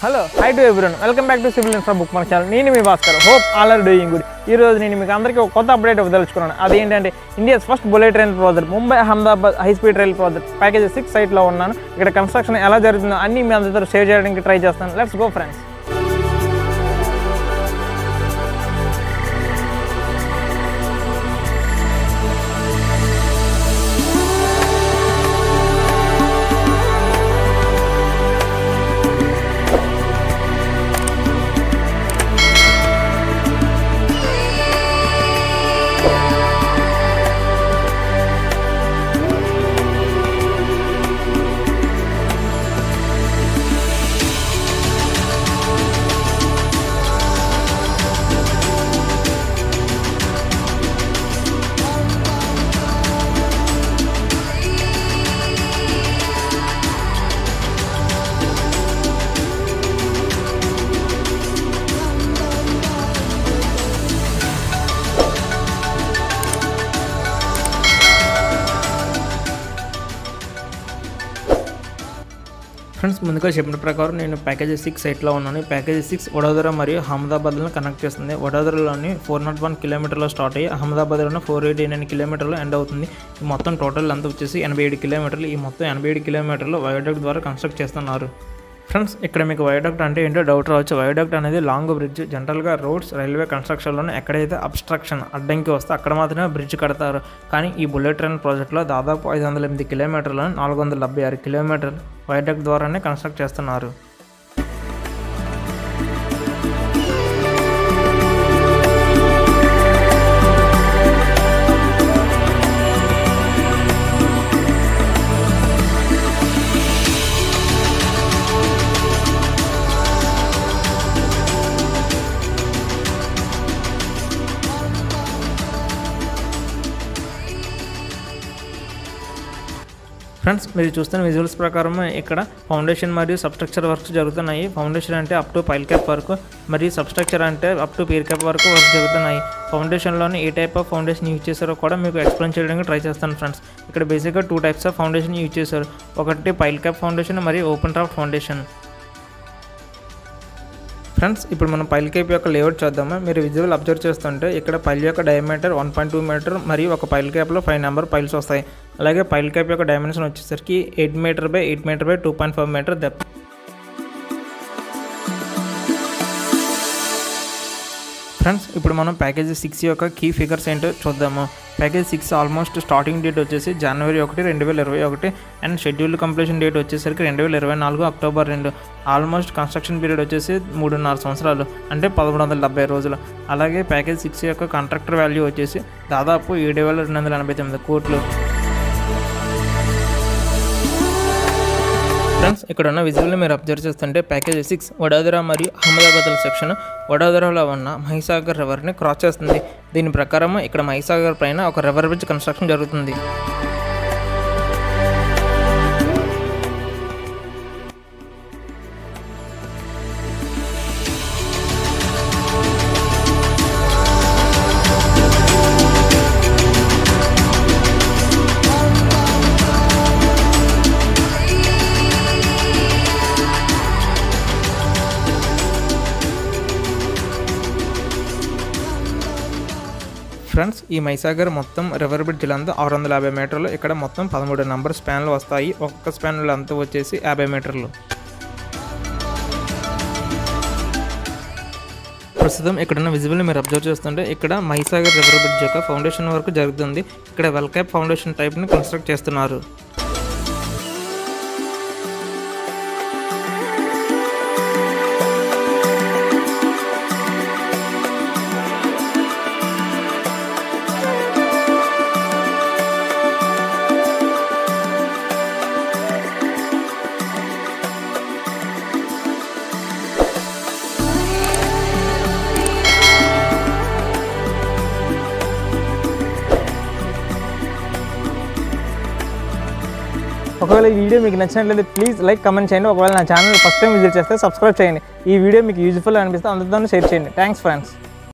hello hi to everyone welcome back to Civil Infra Book మన channel నేను మీ Bhaskar hope all are doing good ఈ రోజు నేను మీకు అందరికీ ఒక కొత్త అప్డేట్ ఇవ్వదలుచుకున్నాను అదేంటంటే India's first bullet train project Mumbai Ahmedabad high speed rail project package six సైట్లో ఉన్నాను ఇక్కడ కన్స్ట్రక్షన్ ఎలా జరుగుతుందో అన్ని మీ అందరితో షేర్ చేయడానికి ట్రై చేస్తాను లెట్స్ గో ఫ్రెండ్స్ ఫ్రెండ్స్ ముందుగా చెప్పిన ప్రకారం నేను ప్యాకేజ్ సిక్స్ సైట్లో ఉన్నాను ఈ ప్యాకేజ్ సిక్స్ వడోదర మరియు అహ్మదాబాద్లను కనెక్ట్ చేస్తుంది వడోదరలోని ఫోర్ నాట్ వన్ కిలోమీటర్లో స్టార్ట్ అయ్యి అహ్మదాబాద్లోని ఫోర్ ఎయిటీ నైన్ కిలోమీటర్లో ఎండ్ అవుతుంది ఈ మొత్తం టోటల్ అంతా వచ్చేసి ఎనభై ఏడు కిలోమీటర్లు ఈ మొత్తం ఎనభై ఏడు కిలోమీటర్లు వయోడక్ట్ ద్వారా కన్స్ట్రక్ట్ చేస్తున్నారు ఫ్రెండ్స్ ఇక్కడ మీకు వయోడక్ట్ అంటే ఏంటో డౌట్ రావచ్చు వయోడక్ట్ అనేది లాంగ్ బ్రిడ్జ్ జనరల్గా రోడ్స్ రైల్వే కన్స్ట్రక్షన్లోనే ఎక్కడైతే అబ్స్ట్రక్షన్ అడ్డంకి వస్తే అక్కడ మాత్రమే బ్రిడ్జ్ కడతారు కానీ ఈ బుల్లెట్ ట్రైన్ ప్రాజెక్ట్లో దాదాపు ఐదు వందల ఎనిమిది కిలోమీటర్లను నాలుగు వందల డెబ్బై ఆరు కిలోమీటర్లు వయోడక్ట్ ద్వారానే కన్స్ట్రక్ట్ చేస్తున్నారు ఫ్రెండ్స్ మీరు చూస్తున్న విజువల్స్ ప్రకారం ఇక్కడ ఫౌండేషన్ మరియు సబ్స్ట్రక్చర్ వర్క్స్ జరుగుతున్నాయి ఫౌండేషన్ అంటే అప్ టు పైల్ క్యాప్ వరకు మరియు సబ్స్ట్రక్చర్ అంటే అప్ టు పీర్ క్యాప్ వరకు వర్క్ జరుగుతున్నాయి ఫౌండేషన్లోని ఏ టైప్ ఆఫ్ ఫౌండేషన్ యూజ్ చేశారో కూడా మీకు ఎక్స్ప్లెయిన్ చేయడానికి ట్రై చేస్తాను ఫ్రెండ్స్ ఇక్కడ బేసిక్గా two types of foundation use చేశారు ఒకటి పైల్ క్యాప్ ఫౌండేషన్ మరియు ఓపెన్ టాప్ ఫౌండేషన్ ఫ్రెండ్స్ ఇప్పుడు మనం పైల్ కేప్ యొక్క లేఅవుట్ చూద్దాము మీరు విజువల్ అబ్జర్వ్ చేస్తుంటే ఇక్కడ పైల్ యొక్క diameter one point two meter మరియు ఒక పైల్ క్యాప్లో ఫైవ్ నెంబర్ పైల్స్ వస్తాయి అలాగే పైల్ క్యాప్ యొక్క డైమెన్షన్ వచ్చేసరికి eight meter by eight meter by two point five meter depth friends ఇప్పుడు మనం ప్యాకేజ్ సిక్స్ యొక్క కీ ఫిగర్స్ ఏంటో చూద్దాము package six almost starting date వచ్చేసి జనవరి ఒకటి రెండు వేల ఇరవై ఒకటి అండ్ షెడ్యూల్ కంప్లీషన్ డేట్ వచ్చేసరికి రెండు వేల ఇరవై నాలుగు అక్టోబర్ రెండు ఆల్మోస్ట్ కన్స్ట్రక్షన్ పీరియడ్ వచ్చేసి మూడున్నర సంవత్సరాలు అంటే పదమూడు వందల డెబ్బై రోజులు అలాగే ప్యాకేజ్ సిక్స్ యొక్క కాంట్రాక్టర్ వాల్యూ వచ్చేసి దాదాపు ఏడు వేల రెండు వందల ఎనభై తొమ్మిది కోట్లు ఫ్రెండ్స్ ఇక్కడ ఉన్న విజువల్ని మీరు అబ్జర్వ్ చేస్తుంటే ప్యాకేజ్ సిక్స్ వడోదర మరియు అహ్మదాబాద్ సెక్షన్ వడోదరలో ఉన్న మహిసాగర్ రివర్ని క్రాస్ చేస్తుంది దీని ప్రకారం ఇక్కడ మహిసాగర్ పైన ఒక రివర్ బ్రిడ్జ్ కన్స్ట్రక్షన్ జరుగుతుంది ఫ్రెండ్స్ ఈ మైసాగర్ మొత్తం రివర్ బ్రిడ్జ్ లెంత్ ఆరు వందల యాభై మీటర్లు ఇక్కడ మొత్తం పదమూడు నెంబర్ స్పాన్లు వస్తాయి ఒక్కొక్క స్పాన్ లెంత్ వచ్చేసి యాభై మీటర్లు ప్రస్తుతం ఇక్కడున్న విజిబుల్ మీరు అబ్జర్వ్ చేస్తుంటే ఇక్కడ మైసాగర్ రివర్ బ్రిడ్జ్ యొక్క ఫౌండేషన్ వర్క్ జరుగుతుంది ఇక్కడ వెల్క్యాప్ ఫౌండేషన్ టైప్ని కన్స్ట్రక్ట్ చేస్తున్నారు ఒకవేళ ఈ వీడియో మీకు నచ్చినట్లయితే ప్లీజ్ లైక్ కమెంట్ చేయండి ఒకవేళ నా ఛానల్ ఫస్ట్ టైం విజిట్ చేస్తే సబ్స్క్రైబ్ చేయండి ఈ వీడియో మీకు యూజ్ఫుల్ అనిపిస్తే అందరితో షేర్ చేయండి థ్యాంక్స్ ఫ్రెండ్స్